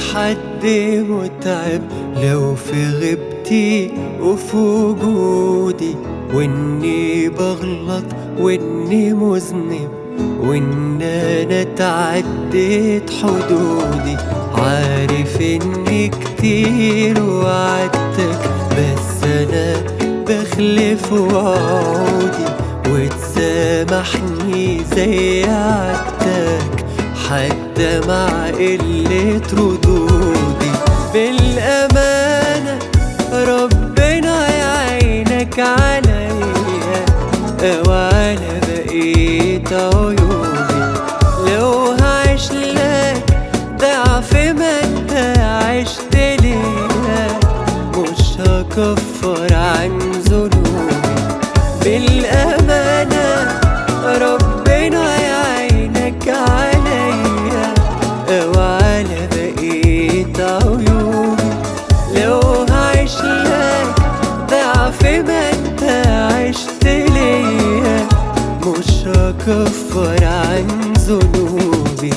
حد متعب لو في غيبتي وفي وجودي واني بغلط واني مذنب وان انا تعديت حدودي عارف اني كتير وعدتك بس انا بخلف وعودي وتسامحني زي عدتك حتى مع قلة ردودي بالأمانة ربنا يعينك عليا وعلى بقية عيوبي لو هعيش لك ضعف ما انت عشت ليا مش هكفر عن ذنوبي بالأمانة ربنا يعينك عليا وعلى بقية عيوبي لو هعيش لك ضعف ما انت عشت ليا مش هكفر عن ذنوبي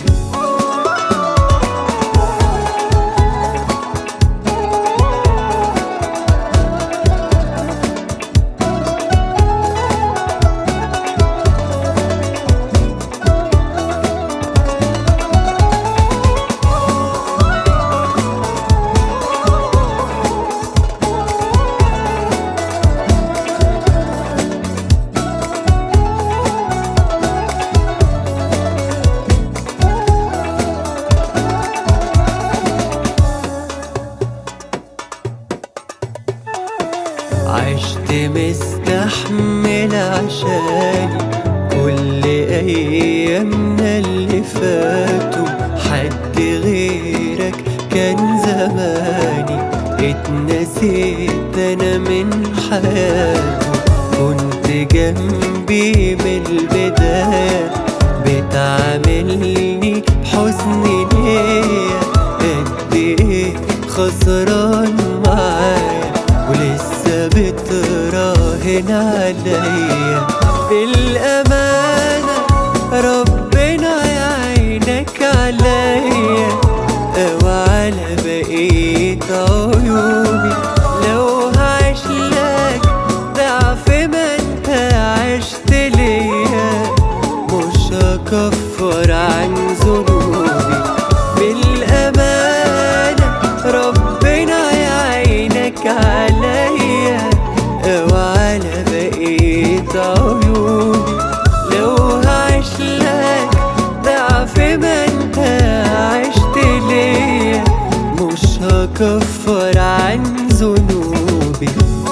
عشت مستحمل عشاني كل ايامنا اللي فاتوا حد غيرك كان زماني اتنسيت انا من حياته كنت جنبي من البداية بتعاملني بحسن نية قد ايه خسران معايا ولسه بتراهن عليا بالأمانة ربنا يعينك عليا وعلى بقية عيوبي لو هعيش لك ضعف ما انت عشت ليا مش هكفر عن ذنوبي بالأمانة ربنا يعينك عليا وعلى بقية عيوبي لو هعيش لك ضعف ما انت عشت ليا مش هكفر عن ذنوبي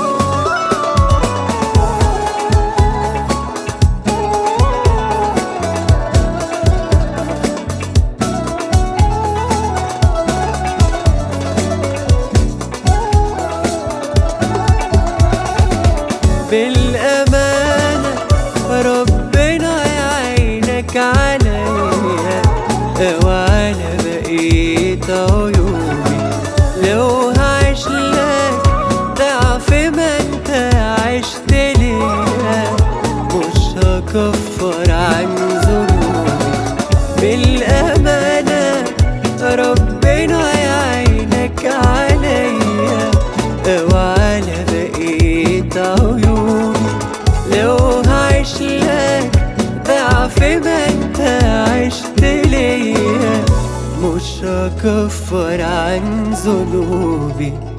بالأمانة ربنا يعينك عليا وعلى بقية عيوبي لو هعيش لك ضعف ما انت عشت ليا مش هكفر عن ذنوبي بالأمانة ربنا يعينك عليا وعلى بقية عيوبي لو هعيش لك ضعف ما انت عشت ليا مش هكفر عن ذنوبي